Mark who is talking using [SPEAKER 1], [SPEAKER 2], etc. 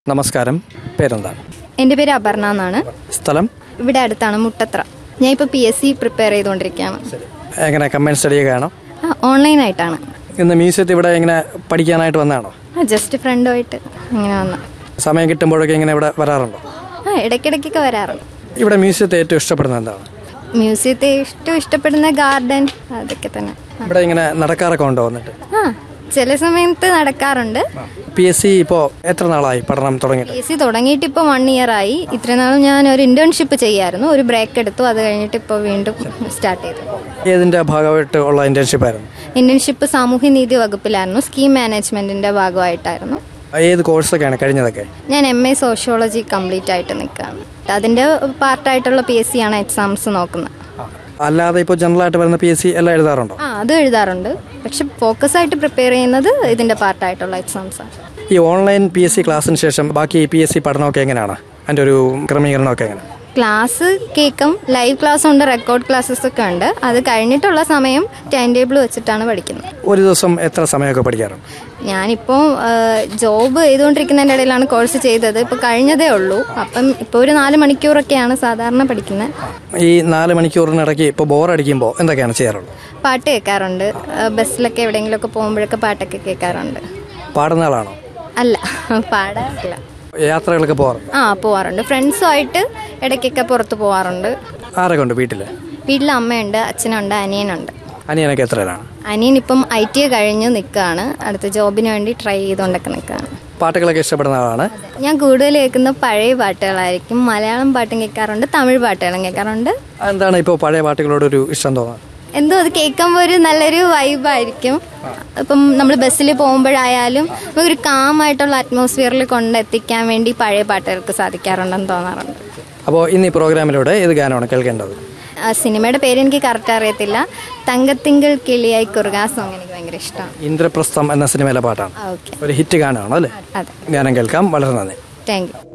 [SPEAKER 1] നമസ്കാരം പേരെന്താണ്
[SPEAKER 2] എൻ്റെ പേര് അപർണ എന്നാണ്
[SPEAKER 1] സ്ഥലം
[SPEAKER 2] ഇവിടെ അടുത്താണ് മുട്ടത്ര ഞാൻ ഇപ്പോൾ പി എസ് സി പ്രിപ്പയർ ചെയ്തുകൊണ്ടിരിക്കുകയാണ്
[SPEAKER 1] എങ്ങനെ കമ്പൈൻ സ്റ്റഡിയൊക്കെ ആണോ
[SPEAKER 2] ആ ഓൺലൈനായിട്ടാണ്
[SPEAKER 1] ഇന്ന് മ്യൂസിയത്തിൽ ഇവിടെ ഇങ്ങനെ പഠിക്കാനായിട്ട് വന്നതാണോ
[SPEAKER 2] ആ ജസ്റ്റ് ഫ്രണ്ടുമായിട്ട് ഇങ്ങനെ വന്ന
[SPEAKER 1] സമയം കിട്ടുമ്പോഴൊക്കെ ഇങ്ങനെ ഇവിടെ വരാറുണ്ടോ
[SPEAKER 2] ആ ഇടയ്ക്കിടയ്ക്കൊക്കെ വരാറുണ്ട്
[SPEAKER 1] ഇവിടെ മ്യൂസിയത്തെ ഏറ്റവും ഇഷ്ടപ്പെടുന്നത് എന്താണ്
[SPEAKER 2] മ്യൂസിയത്തെ ഏറ്റവും ഇഷ്ടപ്പെടുന്ന ഗാർഡൻ അതൊക്കെ തന്നെ
[SPEAKER 1] ഇവിടെ ഇങ്ങനെ നടക്കാറൊക്കെ ഉണ്ടോ വന്നിട്ട്
[SPEAKER 2] ആ ചില സമയത്ത് നടക്കാറുണ്ട്
[SPEAKER 1] പി എസ് സി ഇപ്പോൾ എത്ര നാളായി പഠനം തുടങ്ങിയിട്ട്
[SPEAKER 2] പി എസ് സി തുടങ്ങിയിട്ട് ഇപ്പോൾ വൺ ഇയർ ആയി ഇത്ര നാളും ഞാൻ ഒരു ഇന്റേൺഷിപ്പ് ചെയ്യായിരുന്നു ഒരു ബ്രേക്ക് എടുത്തു അത് കഴിഞ്ഞിട്ട് ഇപ്പോൾ വീണ്ടും സ്റ്റാർട്ട് ചെയ്തു
[SPEAKER 1] ഏതിൻ്റെ ഭാഗമായിട്ട് ഉള്ള ഇന്റേൺഷിപ്പ് ആയിരുന്നു
[SPEAKER 2] ഇന്റേൺഷിപ്പ് സാമൂഹ്യനീതി വകുപ്പിലായിരുന്നു സ്കീം മാനേജ്മെന്റിന്റെ ഭാഗമായിട്ടായിരുന്നു
[SPEAKER 1] ഏത് കോഴ്സൊക്കെയാണ് കഴിഞ്ഞതൊക്കെ
[SPEAKER 2] ഞാൻ എം എ സോഷ്യോളജി കംപ്ലീറ്റ് ആയിട്ട് നിൽക്കുകയാണ് അതിൻ്റെ പാർട്ടായിട്ടുള്ള പി എസ് സി ആണ് എക്സാംസ് നോക്കുന്നത്
[SPEAKER 1] അല്ലാതെ ഇപ്പോൾ ജനറലായിട്ട് വരുന്ന പി എസ് സി എല്ലാം എഴുതാറുണ്ടോ
[SPEAKER 2] ആ അത് എഴുതാറുണ്ട് പക്ഷെ ഫോക്കസ് ആയിട്ട് പ്രിപ്പയർ ചെയ്യുന്നത് ഇതിൻ്റെ പാർട്ടായിട്ടുള്ള എക്സാംസ് ആണ്
[SPEAKER 1] ഈ ഓൺലൈൻ പി എസ് സി ക്ലാസ്സിന് ശേഷം ബാക്കി പി എസ് സി പഠനമൊക്കെ എങ്ങനെയാണ് അതിൻ്റെ ഒരു ക്രമീകരണമൊക്കെ എങ്ങനെ
[SPEAKER 2] ക്ലാസ് കേൾക്കും ലൈവ് ക്ലാസ് ഉണ്ട് റെക്കോർഡ് ക്ലാസ്സസ് ഒക്കെ ഉണ്ട് അത് കഴിഞ്ഞിട്ടുള്ള സമയം ടൈം ടേബിൾ വെച്ചിട്ടാണ് പഠിക്കുന്നത്
[SPEAKER 1] ഒരു ദിവസം എത്ര സമയമൊക്കെ പഠിക്കാറുണ്ട്
[SPEAKER 2] ഞാനിപ്പോൾ ജോബ് ചെയ്തുകൊണ്ടിരിക്കുന്നതിൻ്റെ ഇടയിലാണ് കോഴ്സ് ചെയ്തത് ഇപ്പോൾ കഴിഞ്ഞതേ ഉള്ളൂ അപ്പം ഇപ്പോൾ ഒരു നാല് മണിക്കൂറൊക്കെയാണ് സാധാരണ പഠിക്കുന്നത്
[SPEAKER 1] ഈ നാല് മണിക്കൂറിനിടയ്ക്ക് ഇപ്പോൾ ബോറടിക്കുമ്പോൾ എന്തൊക്കെയാണ് ചെയ്യാറുള്ളത്
[SPEAKER 2] പാട്ട് കേൾക്കാറുണ്ട് ആ, ബസ്സിലൊക്കെ എവിടെയെങ്കിലുമൊക്കെ പോകുമ്പോഴൊക്കെ പാട്ടൊക്കെ കേൾക്കാറുണ്ട്
[SPEAKER 1] പാടുന്ന ആളാണോ
[SPEAKER 2] അല്ല പാടാറില്ല
[SPEAKER 1] യാത്രകളൊക്കെ പോകാറുണ്ട്
[SPEAKER 2] ആ പോവാറുണ്ട് ഫ്രണ്ട്സുമായിട്ട് ഇടയ്ക്കൊക്കെ പുറത്ത് പോവാറുണ്ട്
[SPEAKER 1] ആരൊക്കെ ഉണ്ട് വീട്ടിൽ
[SPEAKER 2] വീട്ടിൽ അമ്മയുണ്ട് അച്ഛനുണ്ട് അനിയനുണ്ട്
[SPEAKER 1] അനിയനൊക്കെ എത്രയിലാണ്
[SPEAKER 2] അനിയൻ ഇപ്പം ഐ ടി കഴിഞ്ഞ് നിൽക്കുകയാണ് അടുത്ത ജോബിന് വേണ്ടി ട്രൈ ചെയ്തുകൊണ്ടൊക്കെ നിൽക്കുകയാണ്
[SPEAKER 1] പാട്ടുകളൊക്കെ ഇഷ്ടപ്പെടുന്ന ആളാണ്
[SPEAKER 2] ഞാൻ കൂടുതൽ കേൾക്കുന്ന പഴയ പാട്ടുകളായിരിക്കും മലയാളം പാട്ടും കേൾക്കാറുണ്ട് തമിഴ് പാട്ടുകളും കേൾക്കാറുണ്ട്
[SPEAKER 1] എന്താണ് ഇപ്പോൾ പഴയ പാട്ടുകളോടൊരു ഇഷ്ടം തോന്നുന്നത്
[SPEAKER 2] എന്തോ അത് കേൾക്കുമ്പോൾ ഒരു നല്ലൊരു വൈബായിരിക്കും ഇപ്പം നമ്മൾ ബസ്സിൽ പോകുമ്പോഴായാലും ഒരു കാമായിട്ടുള്ള അറ്റ്മോസ്ഫിയറിൽ കൊണ്ടെത്തിക്കാൻ വേണ്ടി പഴയ പാട്ടുകൾക്ക് സാധിക്കാറുണ്ടെന്ന് തോന്നാറുണ്ട്
[SPEAKER 1] അപ്പോൾ ഇന്ന് ഈ പ്രോഗ്രാമിലൂടെ ഏത് ഗാനമാണ് കേൾക്കേണ്ടത്
[SPEAKER 2] ആ സിനിമയുടെ പേര് എനിക്ക് കറക്റ്റ് അറിയത്തില്ല തങ്കത്തിങ്കൾ കിളിയായി കുറുക ആ സോങ് എനിക്ക് ഭയങ്കര ഇഷ്ടമാണ്
[SPEAKER 1] ഇന്ദ്രപ്രസ്ഥം എന്ന സിനിമയിലെ പാട്ടാണ്
[SPEAKER 2] ഓക്കെ
[SPEAKER 1] ഒരു ഹിറ്റ് ഗാനമാണോ അല്ലേ
[SPEAKER 2] അതെ
[SPEAKER 1] ഗാനം കേൾക്കാം വളരെ നന്ദി
[SPEAKER 2] താങ്ക് യു